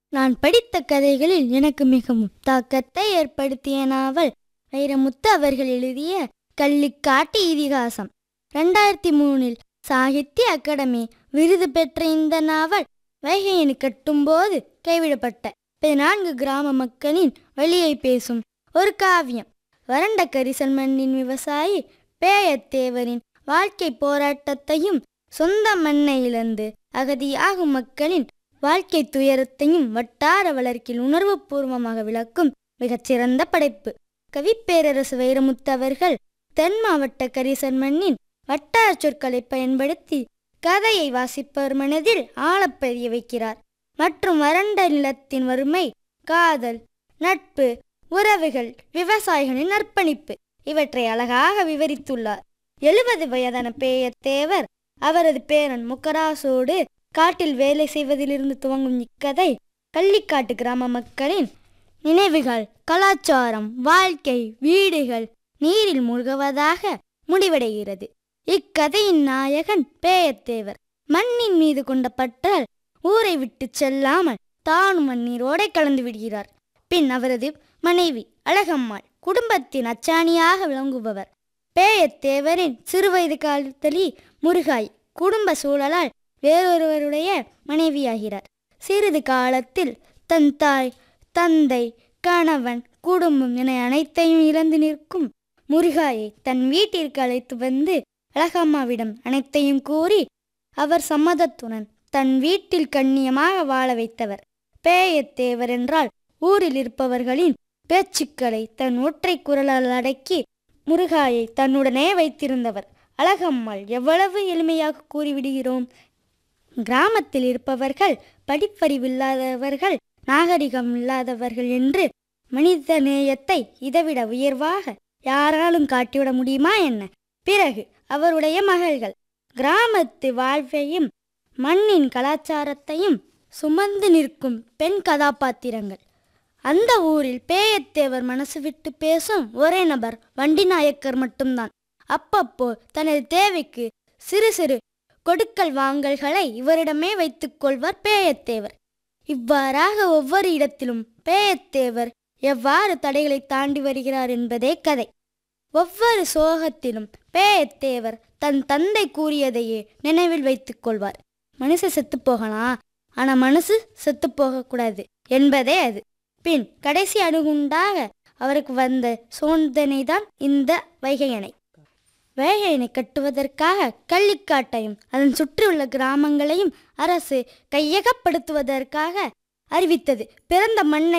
நான் படித்த கதைகளில் எனக்கு மிகவும் தாக்கத்தை ஏற்படுத்திய நாவல் வைரமுத்து அவர்கள் எழுதிய கள்ளிக்காட்டு இதிகாசம் ரெண்டாயிரத்தி மூணில் சாகித்ய அகாடமி விருது பெற்ற இந்த நாவல் வைகையணி கட்டும்போது கைவிடப்பட்ட பதினான்கு கிராம மக்களின் வழியை பேசும் ஒரு காவியம் வறண்ட கரிசல் மண்ணின் விவசாயி பேயத்தேவரின் வாழ்க்கை போராட்டத்தையும் சொந்த மண்ணை இழந்து அகதியாகும் மக்களின் வாழ்க்கை துயரத்தையும் வட்டார வழக்கில் உணர்வுபூர்வமாக விளக்கும் மிகச்சிறந்த படைப்பு கவிப்பேரரசு வைரமுத்து அவர்கள் தென் மாவட்ட கரிசல் மண்ணின் வட்டார சொற்களை பயன்படுத்தி கதையை வாசிப்பவர் மனதில் ஆழப்பதிய வைக்கிறார் மற்றும் வறண்ட நிலத்தின் வறுமை காதல் நட்பு உறவுகள் விவசாயிகளின் அர்ப்பணிப்பு இவற்றை அழகாக விவரித்துள்ளார் எழுபது வயதான பேயத்தேவர் அவரது பேரன் முக்கராசோடு காட்டில் வேலை செய்வதிலிருந்து துவங்கும் இக்கதை கள்ளிக்காட்டு கிராம மக்களின் நினைவுகள் கலாச்சாரம் வாழ்க்கை வீடுகள் நீரில் மூழ்குவதாக முடிவடைகிறது இக்கதையின் நாயகன் பேயத்தேவர் மண்ணின் மீது கொண்ட பற்றால் ஊரை விட்டு செல்லாமல் தானும் மண்ணீரோடை கலந்து விடுகிறார் பின் அவரது மனைவி அழகம்மாள் குடும்பத்தின் அச்சாணியாக விளங்குபவர் பேயத்தேவரின் சிறுவயது காலத்திலே முருகாய் குடும்ப சூழலால் வேறொருவருடைய மனைவியாகிறார் சிறிது காலத்தில் தன் தாய் தந்தை கணவன் குடும்பம் என அனைத்தையும் இழந்து நிற்கும் முருகாயை தன் வீட்டிற்கு அழைத்து வந்து அழகம்மாவிடம் அனைத்தையும் கூறி அவர் சம்மதத்துடன் தன் வீட்டில் கண்ணியமாக வாழ வைத்தவர் பேயத்தேவர் என்றால் ஊரில் இருப்பவர்களின் பேச்சுக்களை தன் ஒற்றை குரலால் அடக்கி முருகாயை தன்னுடனே வைத்திருந்தவர் அழகம்மாள் எவ்வளவு எளிமையாக கூறிவிடுகிறோம் கிராமத்தில் இருப்பவர்கள் படிப்பறிவில்லாதவர்கள் நாகரிகம் இல்லாதவர்கள் என்று மனித நேயத்தை இதைவிட உயர்வாக யாராலும் காட்டிவிட முடியுமா என்ன பிறகு அவருடைய மகள்கள் கிராமத்து வாழ்வையும் மண்ணின் கலாச்சாரத்தையும் சுமந்து நிற்கும் பெண் கதாபாத்திரங்கள் அந்த ஊரில் பேயத்தேவர் மனசு விட்டு பேசும் ஒரே நபர் வண்டி நாயக்கர் மட்டும்தான் அப்பப்போ தனது தேவைக்கு சிறு சிறு கொடுக்கல் வாங்கல்களை இவரிடமே வைத்துக் கொள்வார் பேயத்தேவர் இவ்வாறாக ஒவ்வொரு இடத்திலும் பேயத்தேவர் எவ்வாறு தடைகளை தாண்டி வருகிறார் என்பதே கதை ஒவ்வொரு சோகத்திலும் பேயத்தேவர் தன் தந்தை கூறியதையே நினைவில் வைத்துக் கொள்வார் மனுஷ செத்து போகலாம் ஆனா மனசு செத்து போகக்கூடாது என்பதே அது பின் கடைசி அணுகுண்டாக அவருக்கு வந்த சோதனைதான் இந்த வைகை அணை வைகை அணை கட்டுவதற்காக கள்ளிக்காட்டையும் அதன் சுற்றியுள்ள கிராமங்களையும் அரசு கையகப்படுத்துவதற்காக அறிவித்தது பிறந்த மண்ணை